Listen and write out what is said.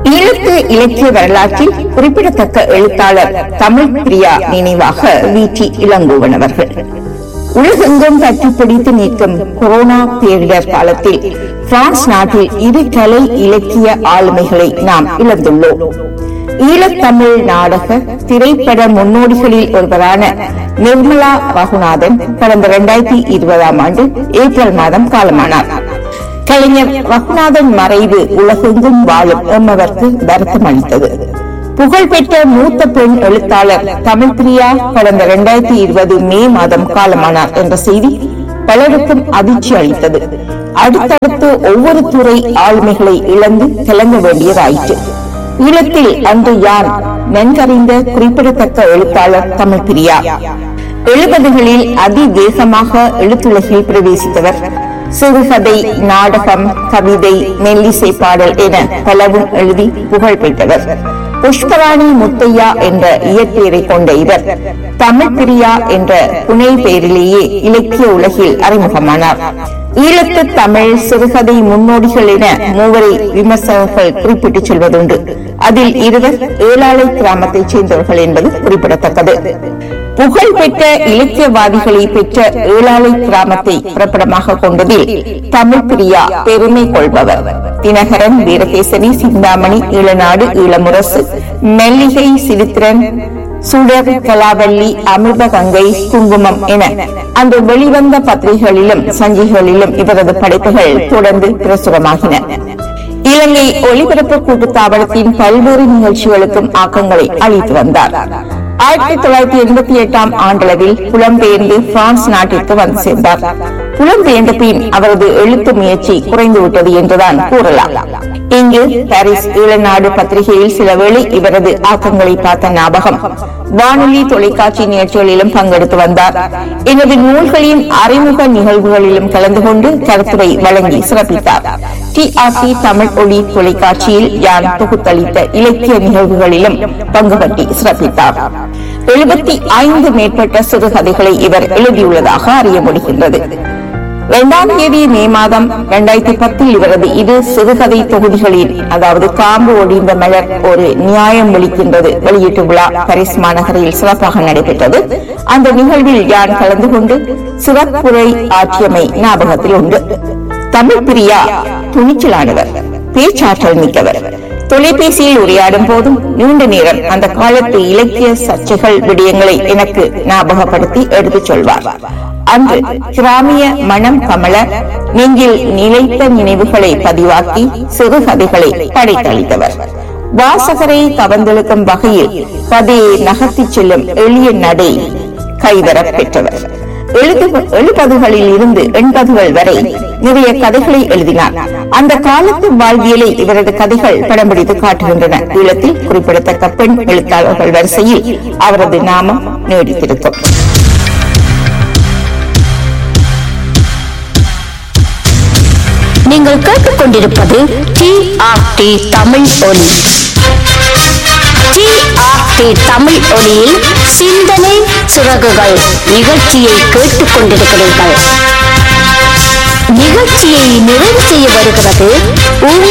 ஈழத்து இலக்கிய வரலாற்றில் குறிப்பிடத்தக்க எழுத்தாளர் தமிழ் பிரியா நினைவாக வி டி இளங்கோவன் அவர்கள் உலகெங்கும் பற்றி பிடித்து நிற்கும் கொரோனா பேரிடர் காலத்தில் பிரான்ஸ் நாட்டில் இரு கலை இலக்கிய ஆளுமைகளை நாம் இழந்துள்ளோம் ஈழத்தமிழ் நாடக திரைப்பட முன்னோடிகளில் ஒருவரான நிர்மலா ரகுநாதன் கடந்த இரண்டாயிரத்தி இருபதாம் ஆண்டு ஏப்ரல் மாதம் காலமானார் கலைஞர் ரகுநாதன் மறைவு உலகெங்கும் வாழும் எம்மவர்க்கு வருத்தம் அளித்தது புகழ்பெற்ற மூத்த பெண் எழுத்தாளர் தமிழ் பிரியா கடந்த இரண்டாயிரத்தி இருபது மே மாதம் காலமானார் என்ற செய்தி பலருக்கும் அதிர்ச்சி அளித்தது அடுத்தடுத்து ஒவ்வொரு துறை ஆளுமைகளை இழந்து கலங்க வேண்டியதாயிற்று ஈழத்தில் அன்று யார் நன்கறிந்த குறிப்பிடத்தக்க எழுத்தாளர் தமிழ் பிரியா எழுபதுகளில் அதிவேகமாக எழுத்துலகில் பிரவேசித்தவர் சிறுகதை நாடகம் கவிதை மெல்லிசை பாடல் என பலவும் எழுதி புகழ் பெற்றவர் புஷ்பராணி முத்தையா என்ற இயற்பெயரை கொண்ட இவர் தமிழ் பிரியா என்ற புனை பெயரிலேயே இலக்கிய உலகில் அறிமுகமானார் ஈழத்து தமிழ் சிறுகதை முன்னோடிகள் என மூவரை விமர்சகர்கள் குறிப்பிட்டுச் சொல்வதுண்டு அதில் இருவர் ஏழாலை கிராமத்தைச் சேர்ந்தவர்கள் என்பது குறிப்பிடத்தக்கது புகழ் பெற்ற இலக்கியவாதிகளை பெற்ற ஏழாலை கிராமத்தை பிறப்பிடமாக கொண்டதில் தமிழ் பிரியா பெருமை கொள்பவர் தினகரன் வீரகேசரி சிந்தாமணி ஈழநாடு ஈழமுரசு மெல்லிகை சிரித்திரன் சுடர் கலாவல்லி அமிர்த கங்கை குங்குமம் என அந்த வெளிவந்த பத்திரிகைகளிலும் சஞ்சிகளிலும் இவரது படைப்புகள் தொடர்ந்து பிரசுரமாகின இலங்கை ஒலிபரப்பு கூட்டுத்தாபனத்தின் பல்வேறு நிகழ்ச்சிகளுக்கும் ஆக்கங்களை அளித்து வந்தார் ஆயிரத்தி தொள்ளாயிரத்தி எண்பத்தி எட்டாம் ஆண்டளவில் புலம்பெயர்ந்து பிரான்ஸ் நாட்டிற்கு வந்து சேர்ந்தார் புலம்பெயர்ந்த பின் அவரது எழுத்து முயற்சி குறைந்துவிட்டது என்றுதான் கூறலாம் இங்கு பாரிஸ் ஈழநாடு பத்திரிகையில் சில வேளை இவரது ஆக்கங்களை பார்த்த ஞாபகம் வானொலி தொலைக்காட்சி நிகழ்ச்சிகளிலும் பங்கெடுத்து வந்தார் எனது நூல்களின் அறிமுக நிகழ்வுகளிலும் கலந்து கொண்டு கருத்துரை வழங்கி சிறப்பித்தார் டி ஆர் டி தமிழ் ஒளி தொலைக்காட்சியில் யான் தொகுத்தளித்த இலக்கிய நிகழ்வுகளிலும் பங்கு பற்றி சிறப்பித்தார் எழுபத்தி ஐந்து மேற்பட்ட சிறுகதைகளை இவர் எழுதியுள்ளதாக அறிய முடிகின்றது இரண்டாம் தேதி மே மாதம் இரண்டாயிரத்தி பத்தில் இவரது இரு சிறுகதை தொகுதிகளில் அதாவது காம்பு ஒடிந்த மலர் ஒரு நியாயம் விழிக்கின்றது வெளியீட்டு விழா பாரிஸ் மாநகரில் சிறப்பாக நடைபெற்றது அந்த நிகழ்வில் யான் கலந்து கொண்டு சிறப்புரை ஆற்றியமை ஞாபகத்தில் உண்டு தமிழ் பிரியா துணிச்சலானவர் பேச்சாற்றல் மிக்கவர் தொலைபேசியில் உரையாடும் போதும் நீண்ட நேரம் அந்த காலத்து இலக்கிய சர்ச்சைகள் விடயங்களை எனக்கு ஞாபகப்படுத்தி எடுத்துச் சொல்வார் அன்று கிராமிய மனம் கமல நெஞ்சில் நிலைத்த நினைவுகளை பதிவாக்கி சிறுகதைகளை படைத்தளித்தவர் வாசகரை கவர்ந்தெழுக்கும் வகையில் கதையை நகர்த்திச் செல்லும் எளிய நடை கைவரப் பெற்றவர் எழுது எழுபதுகளில் இருந்து எண்பதுகள் வரை நிறைய கதைகளை எழுதினார் அந்த காலத்து வாழ்வியலை இவரது கதைகள் படம் பிடித்து காட்டுகின்றன ஈழத்தில் குறிப்பிடத்தக்க பெண் எழுத்தாளர்கள் வரிசையில் அவரது நாமம் நீடித்திருக்கும் நீங்கள் கேட்டுக்கொண்டிருப்பது டி ஆர் டி தமிழ் ஒலி டி ஆர் டி தமிழ் ஒலியில் சிந்தனை சிறகுகள் நிகழ்ச்சியை கேட்டுக்கொண்டிருக்கிறீர்கள் நிகழ்ச்சியை நிறைவு செய்ய வருகிறது உங்கள்